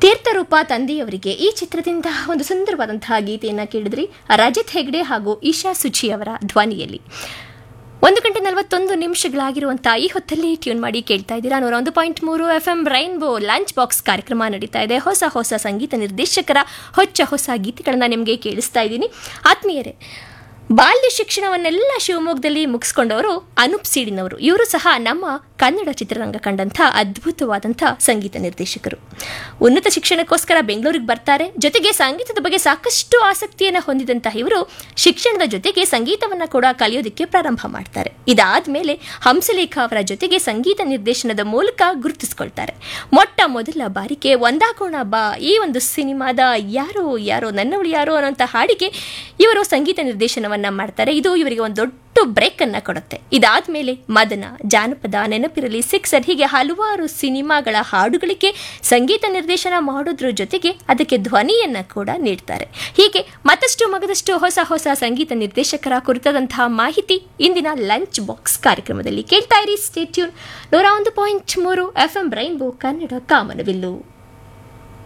ತೀರ್ಥರೂಪ ತಂದೆಯವರಿಗೆ ಈ ಚಿತ್ರದಿಂದ ಒಂದು ಸುಂದರವಾದಂತಹ ಗೀತೆಯನ್ನು ಕೇಳಿದ್ರಿ ರಜಿತ್ ಹೆಗ್ಡೆ ಹಾಗೂ ಈಶಾ ಸುಚಿ ಅವರ ಧ್ವನಿಯಲ್ಲಿ ಒಂದು ಗಂಟೆ ನಲವತ್ತೊಂದು ನಿಮಿಷಗಳಾಗಿರುವಂತಹ ಈ ಹೊತ್ತಲ್ಲಿ ಟ್ಯೂನ್ ಮಾಡಿ ಕೇಳ್ತಾ ಇದ್ದೀರಾ ನೂರ ಒಂದು ಪಾಯಿಂಟ್ ಮೂರು F M rainbow lunch box ಕಾರ್ಯಕ್ರಮ ನಡೀತಾ ಇದೆ ಹೊಸ ಹೊಸ ಸಂಗೀತ ನಿರ್ದೇಶಕರ ಹೊಚ್ಚ ಹೊಸ ಗೀತೆಗಳನ್ನ ನಿಮಗೆ ಕೇಳಿಸ್ತಾ ಇದ್ದೀನಿ ಆತ್ಮೀಯರೇ ಬಾಲ್ಯ ಶಿಕ್ಷಣವನ್ನೆಲ್ಲ ಶಿವಮೊಗ್ಗದಲ್ಲಿ ಮುಗಿಸ್ಕೊಂಡವರು ಅನೂಪ್ ಸೀಡಿನವರು ಇವರು ಸಹ ನಮ್ಮ ಕನ್ನಡ ಚಿತ್ರರಂಗ ಕಂಡಂಥ ಅದ್ಭುತವಾದಂಥ ಸಂಗೀತ ನಿರ್ದೇಶಕರು ಉನ್ನತ ಶಿಕ್ಷಣಕ್ಕೋಸ್ಕರ ಬೆಂಗಳೂರಿಗೆ ಬರ್ತಾರೆ ಜೊತೆಗೆ ಸಂಗೀತದ ಬಗ್ಗೆ ಸಾಕಷ್ಟು ಆಸಕ್ತಿಯನ್ನು ಹೊಂದಿದಂತಹ ಇವರು ಶಿಕ್ಷಣದ ಜೊತೆಗೆ ಸಂಗೀತವನ್ನು ಕೂಡ ಕಲಿಯೋದಕ್ಕೆ ಪ್ರಾರಂಭ ಮಾಡ್ತಾರೆ ಇದಾದ್ಮೇಲೆ ಹಂಸಲೇಖ ಅವರ ಜೊತೆಗೆ ಸಂಗೀತ ನಿರ್ದೇಶನದ ಮೂಲಕ ಗುರುತಿಸ್ಕೊಳ್ತಾರೆ ಮೊಟ್ಟ ಮೊದಲ ಬಾರಿಗೆ ಒಂದಾಕೋಣ ಬಾ ಈ ಒಂದು ಸಿನಿಮಾದ ಯಾರೋ ಯಾರೋ ನನ್ನವಳು ಯಾರೋ ಅನ್ನೋಂಥ ಹಾಡಿಗೆ ಇವರು ಸಂಗೀತ ನಿರ್ದೇಶನವನ್ನ ಮಾಡ್ತಾರೆ ಇದು ಇವರಿಗೆ ಒಂದು ದೊಡ್ಡ ಬ್ರೇಕ್ ಅನ್ನ ಕೊಡುತ್ತೆ ಇದಾದ್ಮೇಲೆ ಮದನ ಜಾನಪದ ನೆನಪಿರಲಿ ಸಿಕ್ಸರ್ ಹೀಗೆ ಹಲವಾರು ಸಿನಿಮಾಗಳ ಹಾಡುಗಳಿಗೆ ಸಂಗೀತ ನಿರ್ದೇಶನ ಮಾಡೋದ್ರ ಜೊತೆಗೆ ಅದಕ್ಕೆ ಧ್ವನಿಯನ್ನ ಕೂಡ ನೀಡ್ತಾರೆ ಹೀಗೆ ಮತ್ತಷ್ಟು ಮಗದಷ್ಟು ಹೊಸ ಹೊಸ ಸಂಗೀತ ನಿರ್ದೇಶಕರ ಕುರಿತಾದಂತಹ ಮಾಹಿತಿ ಇಂದಿನ ಲಂಚ್ ಬಾಕ್ಸ್ ಕಾರ್ಯಕ್ರಮದಲ್ಲಿ ಕೇಳ್ತಾ ಇರಿ ಸ್ಟೇಟ್ಯೂನ್ ನೂರ ಒಂದು ಪಾಯಿಂಟ್ ಮೂರು ಎಫ್ ಎಂ ರೈನ್ಬೋ ಕನ್ನಡ ಕಾಮನವಿಲ್ಲು